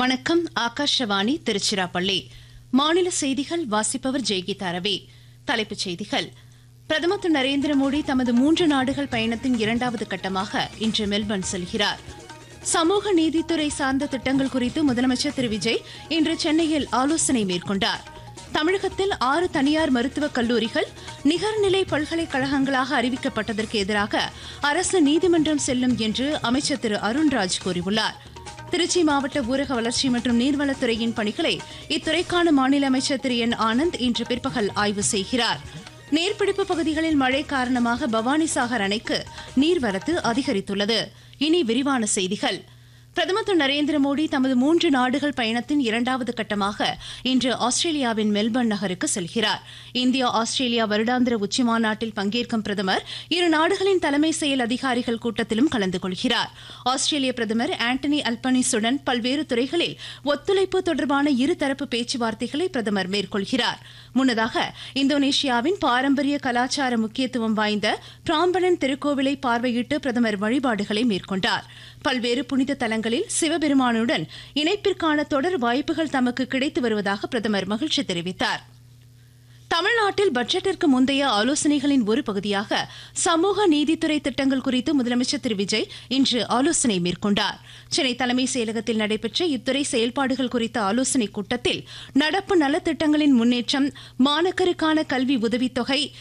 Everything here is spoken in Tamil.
வணக்கம் ஆகாஷவாணி திருச்சிராப்பள்ளி மாநில செய்திகள் வாசிப்பவர் ஜெய்கீதா ரவி தலைப்புச் செய்திகள் பிரதமர் திரு நரேந்திர மோடி தமது மூன்று நாடுகள் பயணத்தின் இரண்டாவது கட்டமாக இன்று மெல்பர்ன் செல்கிறார் சமூக நீதித்துறை சார்ந்த திட்டங்கள் குறித்து முதலமைச்சர் திரு விஜய் இன்று சென்னையில் ஆலோசனை மேற்கொண்டார் தமிழகத்தில் ஆறு தனியார் மருத்துவக் கல்லூரிகள் நிகர்நிலை பல்கலைக்கழகங்களாக அறிவிக்கப்பட்டதற்கு எதிராக அரசு நீதிமன்றம் செல்லும் என்று அமைச்சர் திரு அருண்ராஜ் கூறியுள்ளார் திருச்சி மாவட்ட ஊரக வளர்ச்சி மற்றும் நீர்வளத்துறையின் பணிகளை இத்துறைக்கான மாநில அமைச்சர் திரு என் ஆனந்த் இன்று பிற்பகல் ஆய்வு செய்கிறார் நீர்பிடிப்பு பகுதிகளில் மழை காரணமாக பவானிசாகர் அணைக்கு நீர்வரத்து அதிகரித்துள்ளது இனி விரிவான செய்திகள் பிரதமர் திரு நரேந்திர மோடி தமது மூன்று நாடுகள் பயணத்தின் இரண்டாவது கட்டமாக இன்று ஆஸ்திரேலியாவின் மெல்பர்ன் நகருக்கு செல்கிறார் இந்தியா ஆஸ்திரேலியா வருடாந்திர உச்சிமாநாட்டில் பங்கேற்கும் பிரதமர் இரு நாடுகளின் தலைமை செயல் அதிகாரிகள் கூட்டத்திலும் கலந்து கொள்கிறார் ஆஸ்திரேலிய பிரதமர் ஆண்டனி அல்பனிசுடன் பல்வேறு துறைகளில் ஒத்துழைப்பு தொடர்பான இருதரப்பு பேச்சுவார்த்தைகளை பிரதமர் மேற்கொள்கிறார் முன்னதாக இந்தோனேஷியாவின் பாரம்பரிய கலாச்சார முக்கியத்துவம் வாய்ந்த பிராம்பணன் திருக்கோவிலை பார்வையிட்டு பிரதமர் வழிபாடுகளை மேற்கொண்டார் பல்வேறு புனித தலங்களில் சிவபெருமானுடன் இணைப்பிற்கான தொடர் வாய்ப்புகள் தமக்கு கிடைத்து வருவதாக பிரதமர் மகிழ்ச்சி தெரிவித்தார் தமிழ்நாட்டில் பட்ஜெட்டிற்கு முந்தைய ஆலோசனைகளின் ஒரு பகுதியாக சமூக நீதித்துறை திட்டங்கள் குறித்து முதலமைச்சர் திரு விஜய் இன்று ஆலோசனை மேற்கொண்டார் சென்னை தலைமைச் செயலகத்தில் நடைபெற்ற இத்துறை செயல்பாடுகள் குறித்த ஆலோசனைக் கூட்டத்தில் நடப்பு நலத்திட்டங்களின் முன்னேற்றம் மாணக்கருக்கான கல்வி உதவித்தொகை